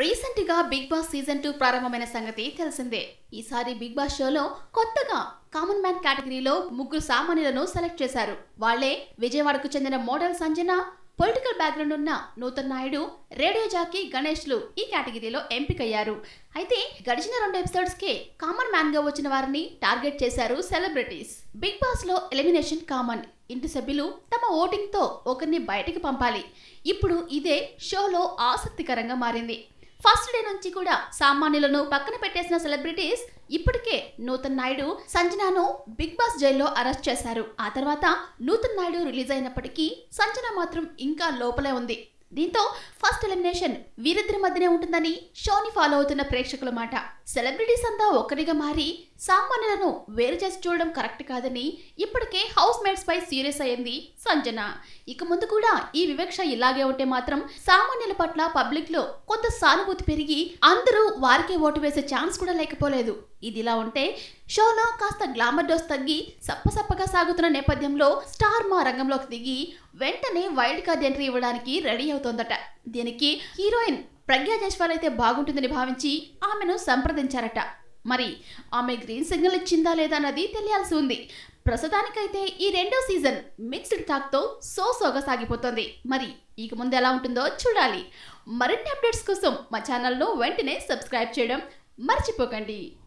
recent గా big boss season two ప్రారంభమైన సంగతి తెలిసిందే ఈసారి బిగ్ బాస్ షోలో కొత్తగా కామన్ మ్యాన్ కేటగిరీలో ముగ్గురు సామాన్యులను సెలెక్ట్ చేశారు వాళ్లే విజయవాడకు చెందిన మోడల్ సంజన పొలిటికల్ బ్యాక్గ్రౌండ్ ఉన్న నూతన్ నాయుడు రేడియో జాకీ గణేష్లు ఈ కేటగిరీలో ఎంపికయ్యారు అయితే గడిచిన రెండు ఎపిసోడ్స్ కే కామన్ మ్యాన్ గా వచ్చిన వారిని టార్గెట్ చేశారు సెలబ్రిటీస్ బిగ్ బాస్ లో ఎలిమినేషన్ కామన్ ఇంటి సభ్యులు తమ ఓటింగ్ తో ఒకరిని బయటికి పంపాలి ఇప్పుడు ఇదే షోలో ఆసక్తికరంగా మారింది ఫస్ట్ డే నుంచి కూడా సామాన్యులను పక్కన పెట్టేసిన సెలబ్రిటీస్ ఇప్పటికే నూతన్ నాయుడు సంజనాను బిగ్ బాస్ జైల్లో అరెస్ట్ చేశారు ఆ తర్వాత నూతన్ నాయుడు రిలీజ్ అయినప్పటికీ సంజన మాత్రం ఇంకా లోపలే ఉంది దీంతో ఫస్ట్ ఎలిమినేషన్ వీరిద్దరి మధ్యనే ఉంటుందని షోని ఫాలో అవుతున్న ప్రేక్షకుల మాట సెలబ్రిటీస్ అంతా ఒక్కరిగా మారి సామాన్యులను వేరు చేసి చూడడం కరెక్ట్ కాదని ఇప్పటికే హౌస్ మేట్స్ పై సీరియస్ అయింది సంజన ఇక ముందు కూడా ఈ వివక్ష ఇలాగే ఉంటే మాత్రం సామాన్యుల పట్ల పబ్లిక్ లో కొంత సానుభూతి పెరిగి అందరూ వారికే ఓటు వేసే ఛాన్స్ కూడా లేకపోలేదు ఇదిలా ఉంటే షోలో కాస్త గ్లామర్ డోస్ తగ్గి సప్పసప్పగా సాగుతున్న నేపథ్యంలో స్టార్ మా రంగంలోకి దిగి వెంటనే వైల్డ్ కార్డ్ ఎంట్రీ ఇవ్వడానికి రెడీ అవుతోందట దీనికి హీరోయిన్ ప్రజ్ఞా జైస్వాల్ అయితే బాగుంటుందని భావించి ఆమెను సంప్రదించారట మరి ఆమె గ్రీన్ సిగ్నల్ ఇచ్చిందా లేదా అన్నది తెలియాల్సి ఉంది ప్రస్తుతానికైతే ఈ రెండో సీజన్ మిక్స్డ్ టాక్తో సో సోగా సాగిపోతుంది మరి ఇక ముందు ఎలా ఉంటుందో చూడాలి మరిన్ని అప్డేట్స్ కోసం మా ఛానల్ను వెంటనే సబ్స్క్రైబ్ చేయడం మర్చిపోకండి